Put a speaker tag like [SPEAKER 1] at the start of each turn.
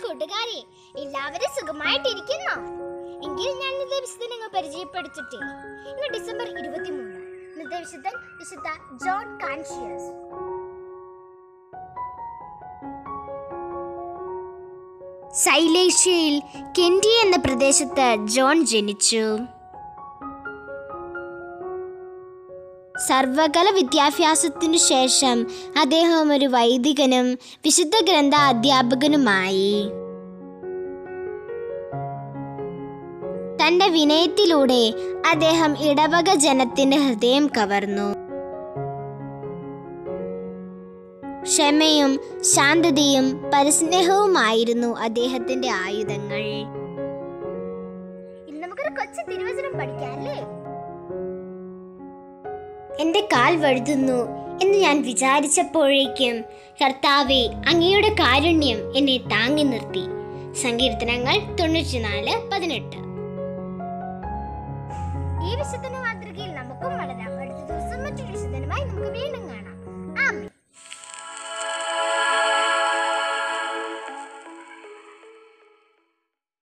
[SPEAKER 1] കൂട്ടുകാരെ എല്ലാവരും സുഖമായിട്ടിരിക്കുന്നോ എങ്കിൽ ഞാൻ ഇന്നത്തെ വിശുദ്ധൻ നിങ്ങൾ പരിചയപ്പെടുത്തട്ടെ ഇന്ന് ഡിസംബർ ഇരുപത്തിമൂന്ന് ഇന്നത്തെ വിശുദ്ധൻ വിശുദ്ധ ജോൺ കാൻഷിയസ് സൈലേഷ്യയിൽ കെൻഡി എന്ന പ്രദേശത്ത് ജോൺ ജനിച്ചു സർവകല വിദ്യാഭ്യാസത്തിനു ശേഷം അദ്ദേഹം ഒരു വൈദികനും വിശുദ്ധ ഗ്രന്ഥ അധ്യാപകനുമായി തന്റെ വിനയത്തിലൂടെ അദ്ദേഹം ഇടവക ജനത്തിന്റെ ഹൃദയം കവർന്നു ക്ഷമയും ശാന്തതയും പരിസ്നേഹവുമായിരുന്നു അദ്ദേഹത്തിന്റെ ആയുധങ്ങൾ ഇന്ന് നമുക്കൊരു കൊച്ചു തിരുവചനം പഠിക്കാം അല്ലേ എന്റെ കാൽ വഴുതുന്നു എന്ന് ഞാൻ വിചാരിച്ചപ്പോഴേക്കും കർത്താവെ അങ്ങയുടെ കാരുണ്യം എന്നെ താങ്ങി നിർത്തി സങ്കീർത്തനങ്ങൾ തൊണ്ണൂറ്റിനാല് പതിനെട്ട് ഈ വിശുദ്ധന മാതൃകയിൽ നമുക്കും വളരാം അടുത്ത ദിവസം മറ്റൊരു വിശുദ്ധനുമായി നമുക്ക് വീണ്ടും കാണാം